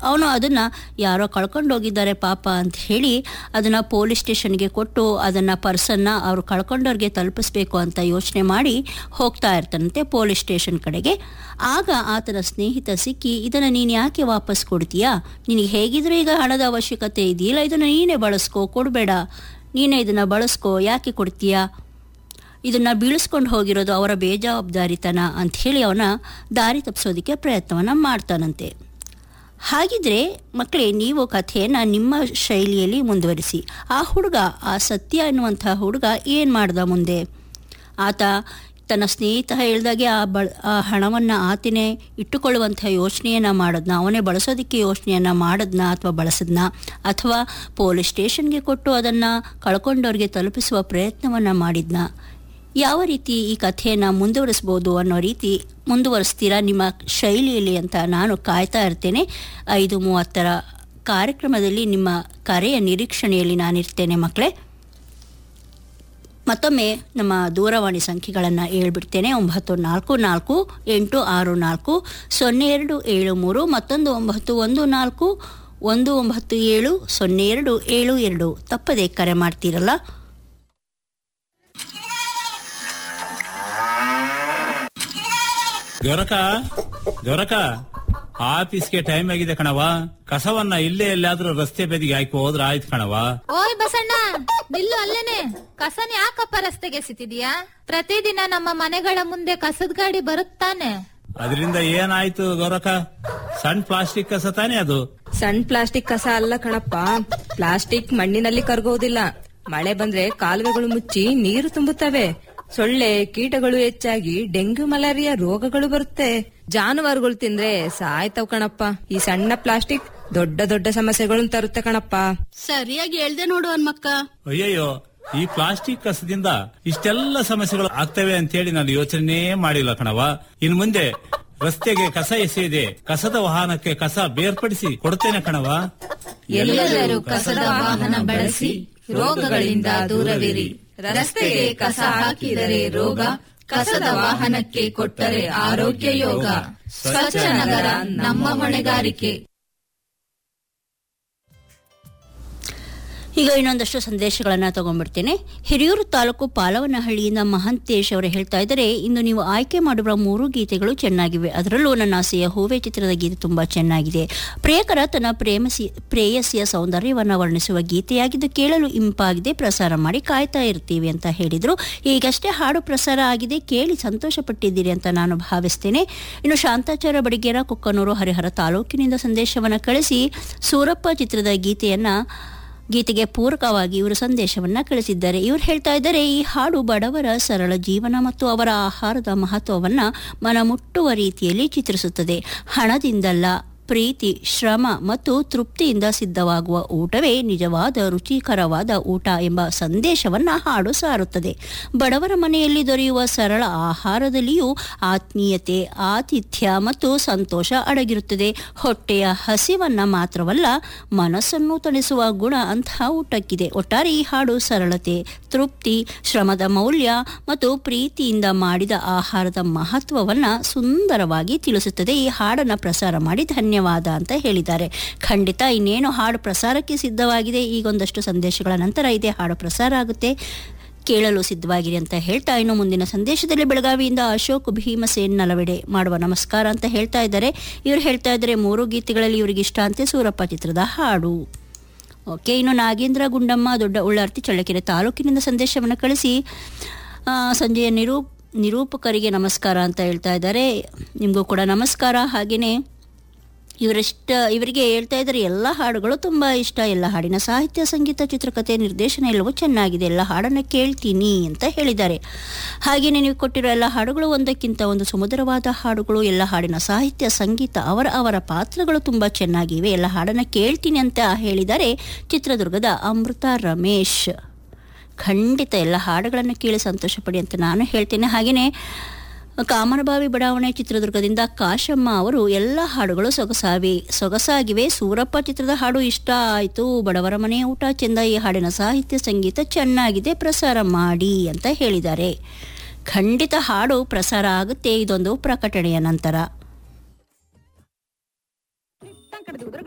ಅವನು ಅದನ್ನು ಯಾರೋ ಕಳ್ಕೊಂಡು ಹೋಗಿದ್ದಾರೆ ಪಾಪ ಅಂತ ಹೇಳಿ ಅದನ್ನು ಪೊಲೀಸ್ ಸ್ಟೇಷನ್ಗೆ ಕೊಟ್ಟು ಅದನ್ನು ಪರ್ಸನ್ನ ಅವರು ಕಳ್ಕೊಂಡವ್ರಿಗೆ ತಲುಪಿಸ್ಬೇಕು ಅಂತ ಯೋಚನೆ ಮಾಡಿ ಹೋಗ್ತಾ ಇರ್ತಾನಂತೆ ಪೊಲೀಸ್ ಸ್ಟೇಷನ್ ಕಡೆಗೆ ಆಗ ಆತನ ಸ್ನೇಹಿತ ಸಿಕ್ಕಿ ಇದನ್ನು ನೀನು ಯಾಕೆ ವಾಪಸ್ ಕೊಡ್ತೀಯಾ ನಿನಗೆ ಹೇಗಿದ್ರೂ ಈಗ ಹಣದ ಅವಶ್ಯಕತೆ ಇದೆಯಲ್ಲ ಇದನ್ನು ನೀನೇ ಬಳಸ್ಕೋ ಕೊಡಬೇಡ ನೀನೇ ಇದನ್ನು ಬಳಸ್ಕೋ ಯಾಕೆ ಕೊಡ್ತೀಯಾ ಇದನ್ನು ಬೀಳಿಸ್ಕೊಂಡು ಹೋಗಿರೋದು ಅವರ ಬೇಜವಾಬ್ದಾರಿತನ ಅಂಥೇಳಿ ಅವನ ದಾರಿ ತಪ್ಪಿಸೋದಕ್ಕೆ ಪ್ರಯತ್ನವನ್ನು ಮಾಡ್ತಾನಂತೆ ಹಾಗಿದ್ರೆ ಮಕ್ಕಳೇ ನೀವು ಕಥೆಯನ್ನು ನಿಮ್ಮ ಶೈಲಿಯಲ್ಲಿ ಮುಂದುವರಿಸಿ ಆ ಹುಡುಗ ಆ ಸತ್ಯ ಎನ್ನುವಂಥ ಹುಡುಗ ಏನು ಮಾಡ್ದ ಮುಂದೆ ಆತ ತನ್ನ ಸ್ನೇಹಿತ ಹೇಳ್ದಾಗೆ ಆ ಬಳ ಆ ಹಣವನ್ನು ಆತನೇ ಇಟ್ಟುಕೊಳ್ಳುವಂಥ ಯೋಚನೆಯನ್ನು ಮಾಡೋದನ್ನ ಅವನೇ ಬಳಸೋದಕ್ಕೆ ಯೋಚನೆಯನ್ನು ಮಾಡೋದನ್ನ ಅಥವಾ ಬಳಸೋದನ್ನ ಅಥವಾ ಪೊಲೀಸ್ ಸ್ಟೇಷನ್ಗೆ ಕೊಟ್ಟು ಅದನ್ನು ಕಳ್ಕೊಂಡವ್ರಿಗೆ ತಲುಪಿಸುವ ಪ್ರಯತ್ನವನ್ನು ಮಾಡಿದ್ನ ಯಾವ ರೀತಿ ಈ ಕಥೆಯನ್ನು ಮುಂದುವರಿಸ್ಬೋದು ಅನ್ನೋ ರೀತಿ ಮುಂದುವರಿಸ್ತೀರಾ ನಿಮ್ಮ ಶೈಲಿಯಲ್ಲಿ ಅಂತ ನಾನು ಕಾಯ್ತಾ ಇರ್ತೇನೆ ಐದು ಮೂವತ್ತರ ಕಾರ್ಯಕ್ರಮದಲ್ಲಿ ನಿಮ್ಮ ಕರೆಯ ನಿರೀಕ್ಷಣೆಯಲ್ಲಿ ನಾನಿರ್ತೇನೆ ಮಕ್ಕಳೇ ಮತ್ತೊಮ್ಮೆ ನಮ್ಮ ದೂರವಾಣಿ ಸಂಖ್ಯೆಗಳನ್ನು ಹೇಳ್ಬಿಡ್ತೇನೆ ಒಂಬತ್ತು ನಾಲ್ಕು ನಾಲ್ಕು ಎಂಟು ಆರು ನಾಲ್ಕು ಸೊನ್ನೆ ಎರಡು ಏಳು ಮೂರು ಮತ್ತೊಂದು ಒಂಬತ್ತು ಒಂದು ನಾಲ್ಕು ಒಂದು ಒಂಬತ್ತು ಏಳು ಸೊನ್ನೆ ಎರಡು ಏಳು ಎರಡು ತಪ್ಪದೆ ಕರೆ ಮಾಡ್ತೀರಲ್ಲ ಗೊರಕ ಗೊರಕ ಆಫೀಸ್ಗೆ ಟೈಮ್ ಆಗಿದೆ ಕಣವ ಕಸವನ್ನ ಇಲ್ಲೇ ಎಲ್ಲಾದ್ರೂ ರಸ್ತೆ ಬದಿಗೆ ಹಾಕಿ ಹೋದ್ರ ಆಯ್ತು ಕಣವ ಓಯ್ ಬಸಣ್ಣ ನಿಲ್ಲು ಅಲ್ಲೇನೆ ಕಸನ ಯಾಕಪ್ಪ ರಸ್ತೆಗೆ ಎಸಿತಿದ್ಯಾ ಪ್ರತಿದಿನ ನಮ್ಮ ಮನೆಗಳ ಮುಂದೆ ಕಸದ ಗಾಡಿ ಬರುತ್ತಾನೆ ಅದರಿಂದ ಏನಾಯ್ತು ಗೊರಕ ಸಣ್ಣ ಪ್ಲಾಸ್ಟಿಕ್ ಕಸ ತಾನೇ ಅದು ಸಣ್ಣ ಪ್ಲಾಸ್ಟಿಕ್ ಕಸ ಅಲ್ಲ ಕಣಪ್ಪ ಪ್ಲಾಸ್ಟಿಕ್ ಮಣ್ಣಿನಲ್ಲಿ ಕರಗೋದಿಲ್ಲ ಮಳೆ ಬಂದ್ರೆ ಕಾಲುವೆಗಳು ಮುಚ್ಚಿ ನೀರು ತುಂಬುತ್ತವೆ ಸೊಳ್ಳೆ ಕೀಟಗಳು ಹೆಚ್ಚಾಗಿ ಡೆಂಗ್ಯೂ ಮಲೇರಿಯಾ ರೋಗಗಳು ಬರುತ್ತೆ ಜಾನುವಾರುಗಳು ತಿಂದ್ರೆ ಸಾಯ್ತವ್ ಕಣಪ್ಪ ಈ ಸಣ್ಣ ಪ್ಲಾಸ್ಟಿಕ್ ದೊಡ್ಡ ದೊಡ್ಡ ಸಮಸ್ಯೆಗಳನ್ನು ತರುತ್ತೆ ಕಣಪ್ಪ ಸರಿಯಾಗಿ ಹೇಳ್ದೆ ನೋಡು ಹನ್ಮಕ್ಕ ಅಯ್ಯಯ್ಯೋ ಈ ಪ್ಲಾಸ್ಟಿಕ್ ಕಸದಿಂದ ಇಷ್ಟೆಲ್ಲ ಸಮಸ್ಯೆಗಳು ಆಗ್ತವೆ ಅಂತೇಳಿ ನಾನು ಯೋಚನೆ ಮಾಡಿಲ್ಲ ಕಣವ ಇನ್ ಮುಂದೆ ರಸ್ತೆಗೆ ಕಸ ಎಸೆಯದೆ ಕಸದ ವಾಹನಕ್ಕೆ ಕಸ ಬೇರ್ಪಡಿಸಿ ಕೊಡ್ತೇನೆ ಕಣವ ಎಲ್ಲರೂ ಕಸದ ವಾಹನ ಬಳಸಿ ರೋಗಗಳಿಂದ ದೂರವಿರಿ ರಸ್ತೆಗೆ ಕಸ ಹಾಕಿದರೆ ರೋಗ ಕಸದ ವಾಹನಕ್ಕೆ ಕೊಟ್ಟರೆ ಆರೋಗ್ಯ ಯೋಗ ಸ್ವಚ್ಛ ನಗರ ನಮ್ಮ ಹೊಣೆಗಾರಿಕೆ ಈಗ ಇನ್ನೊಂದಷ್ಟು ಸಂದೇಶಗಳನ್ನು ತಗೊಂಡ್ಬಿಡ್ತೇನೆ ಹಿರಿಯೂರು ತಾಲೂಕು ಪಾಲವನಹಳ್ಳಿಯಿಂದ ಮಹಂತೇಶ್ ಅವರು ಹೇಳ್ತಾ ಇದ್ದಾರೆ ಇಂದು ನೀವು ಆಯ್ಕೆ ಮಾಡಿರುವ ಮೂರು ಗೀತೆಗಳು ಚೆನ್ನಾಗಿವೆ ಅದರಲ್ಲೂ ನನ್ನ ಆಸೆಯ ಹೂವೆ ಚಿತ್ರದ ಗೀತೆ ತುಂಬಾ ಚೆನ್ನಾಗಿದೆ ಪ್ರಿಯಕರ ತನ್ನ ಪ್ರೇಮಸಿ ಪ್ರೇಯಸಿಯ ಸೌಂದರ್ಯವನ್ನು ವರ್ಣಿಸುವ ಗೀತೆಯಾಗಿದ್ದು ಕೇಳಲು ಇಂಪಾಗಿದೆ ಪ್ರಸಾರ ಮಾಡಿ ಕಾಯ್ತಾ ಇರ್ತೀವಿ ಅಂತ ಹೇಳಿದರು ಈಗಷ್ಟೇ ಹಾಡು ಪ್ರಸಾರ ಆಗಿದೆ ಕೇಳಿ ಸಂತೋಷ ಪಟ್ಟಿದ್ದೀರಿ ಅಂತ ನಾನು ಭಾವಿಸ್ತೇನೆ ಇನ್ನು ಶಾಂತಾಚಾರ್ಯ ಬಡಿಗೇರ ಕುಕ್ಕನೂರು ಹರಿಹರ ತಾಲೂಕಿನಿಂದ ಸಂದೇಶವನ್ನು ಕಳಿಸಿ ಸೂರಪ್ಪ ಚಿತ್ರದ ಗೀತೆಯನ್ನ ಗೀತೆಗೆ ಪೂರಕವಾಗಿ ಇವರು ಸಂದೇಶವನ್ನ ಕಳಿಸಿದ್ದಾರೆ ಇವರು ಹೇಳ್ತಾ ಇದ್ದಾರೆ ಈ ಹಾಡು ಬಡವರ ಸರಳ ಜೀವನ ಮತ್ತು ಅವರ ಆಹಾರದ ಮಹತ್ವವನ್ನ ಮನಮುಟ್ಟುವ ರೀತಿಯಲ್ಲಿ ಚಿತ್ರಿಸುತ್ತದೆ ಹಣದಿಂದಲ್ಲ ಪ್ರೀತಿ ಶ್ರಮ ಮತ್ತು ತೃಪ್ತಿಯಿಂದ ಸಿದ್ಧವಾಗುವ ಊಟವೇ ನಿಜವಾದ ರುಚಿಕರವಾದ ಊಟ ಎಂಬ ಸಂದೇಶವನ್ನ ಹಾಡು ಸಾರುತ್ತದೆ ಬಡವರ ಮನೆಯಲ್ಲಿ ದೊರೆಯುವ ಸರಳ ಆಹಾರದಲ್ಲಿಯೂ ಆತ್ಮೀಯತೆ ಆತಿಥ್ಯ ಮತ್ತು ಸಂತೋಷ ಅಡಗಿರುತ್ತದೆ ಹೊಟ್ಟೆಯ ಹಸಿವನ್ನ ಮಾತ್ರವಲ್ಲ ಮನಸ್ಸನ್ನು ತಣಿಸುವ ಗುಣ ಅಂತಹ ಊಟಕ್ಕಿದೆ ಒಟ್ಟಾರೆ ಈ ಹಾಡು ಸರಳತೆ ತೃಪ್ತಿ ಶ್ರಮದ ಮೌಲ್ಯ ಮತ್ತು ಪ್ರೀತಿಯಿಂದ ಮಾಡಿದ ಆಹಾರದ ಮಹತ್ವವನ್ನ ಸುಂದರವಾಗಿ ತಿಳಿಸುತ್ತದೆ ಈ ಹಾಡನ್ನು ಪ್ರಸಾರ ಮಾಡಿ ಧನ್ಯವಾದ ಅಂತ ಹೇಳಿದ್ದಾರೆ ಖಂಡಿತ ಇನ್ನೇನು ಹಾಡು ಪ್ರಸಾರಕ್ಕೆ ಸಿದ್ಧವಾಗಿದೆ ಈಗೊಂದಷ್ಟು ಸಂದೇಶಗಳ ನಂತರ ಇದೇ ಹಾಡು ಪ್ರಸಾರ ಆಗುತ್ತೆ ಕೇಳಲು ಸಿದ್ಧವಾಗಿರಿ ಅಂತ ಹೇಳ್ತಾ ಇನ್ನು ಮುಂದಿನ ಸಂದೇಶದಲ್ಲಿ ಬೆಳಗಾವಿಯಿಂದ ಅಶೋಕ್ ಭೀಮಸೇನ್ ನಲವೆಡೆ ಮಾಡುವ ನಮಸ್ಕಾರ ಅಂತ ಹೇಳ್ತಾ ಇದ್ದಾರೆ ಇವರು ಹೇಳ್ತಾ ಇದ್ದಾರೆ ಮೂರು ಗೀತೆಗಳಲ್ಲಿ ಇವರಿಗೆ ಇಷ್ಟ ಅಂತೆ ಸೂರಪ್ಪ ಚಿತ್ರದ ಹಾಡು ಓಕೆ ಇನ್ನು ನಾಗೇಂದ್ರ ಗುಂಡಮ್ಮ ದೊಡ್ಡ ಉಳ್ಳಾರ್ತಿ ಚಳ್ಳಕೆರೆ ತಾಲೂಕಿನಿಂದ ಸಂದೇಶವನ್ನು ಕಳಿಸಿ ಆ, ಸಂಜೆಯ ನಿರೂಪ್ ನಿರೂಪಕರಿಗೆ ನಮಸ್ಕಾರ ಅಂತ ಹೇಳ್ತಾ ಇದ್ದಾರೆ ನಿಮಗೂ ಕೂಡ ನಮಸ್ಕಾರ ಹಾಗೆಯೇ ಇವರಿಷ್ಟ ಇವರಿಗೆ ಹೇಳ್ತಾ ಇದ್ದಾರೆ ಎಲ್ಲ ಹಾಡುಗಳು ತುಂಬ ಇಷ್ಟ ಎಲ್ಲ ಹಾಡಿನ ಸಾಹಿತ್ಯ ಸಂಗೀತ ಚಿತ್ರಕಥೆ ನಿರ್ದೇಶನ ಎಲ್ಲವೂ ಚೆನ್ನಾಗಿದೆ ಎಲ್ಲ ಹಾಡನ್ನು ಕೇಳ್ತೀನಿ ಅಂತ ಹೇಳಿದ್ದಾರೆ ಹಾಗೆಯೇ ನೀವು ಕೊಟ್ಟಿರೋ ಎಲ್ಲ ಹಾಡುಗಳು ಒಂದಕ್ಕಿಂತ ಒಂದು ಸುಮಧುರವಾದ ಹಾಡುಗಳು ಎಲ್ಲ ಹಾಡಿನ ಸಾಹಿತ್ಯ ಸಂಗೀತ ಅವರ ಅವರ ಪಾತ್ರಗಳು ತುಂಬ ಚೆನ್ನಾಗಿವೆ ಎಲ್ಲ ಹಾಡನ್ನು ಕೇಳ್ತೀನಿ ಅಂತ ಹೇಳಿದ್ದಾರೆ ಚಿತ್ರದುರ್ಗದ ಅಮೃತ ರಮೇಶ್ ಖಂಡಿತ ಎಲ್ಲ ಹಾಡುಗಳನ್ನು ಕೇಳಿ ಸಂತೋಷಪಡಿ ಅಂತ ನಾನು ಹೇಳ್ತೇನೆ ಹಾಗೆಯೇ ಕಾಮನಬಾವಿ ಬಡಾವಣೆ ಚಿತ್ರದುರ್ಗದಿಂದ ಕಾಶಮ್ಮ ಅವರು ಎಲ್ಲ ಹಾಡುಗಳು ಸೊಗಸಾವಿ ಸೊಗಸಾಗಿವೆ ಸೂರಪ್ಪ ಚಿತ್ರದ ಹಾಡು ಇಷ್ಟ ಆಯಿತು ಬಡವರ ಮನೆ ಊಟ ಚೆಂದ ಈ ಹಾಡಿನ ಸಾಹಿತ್ಯ ಸಂಗೀತ ಚೆನ್ನಾಗಿದೆ ಪ್ರಸಾರ ಮಾಡಿ ಅಂತ ಹೇಳಿದ್ದಾರೆ ಖಂಡಿತ ಹಾಡು ಪ್ರಸಾರ ಆಗುತ್ತೆ ಇದೊಂದು ಪ್ರಕಟಣೆಯ ನಂತರ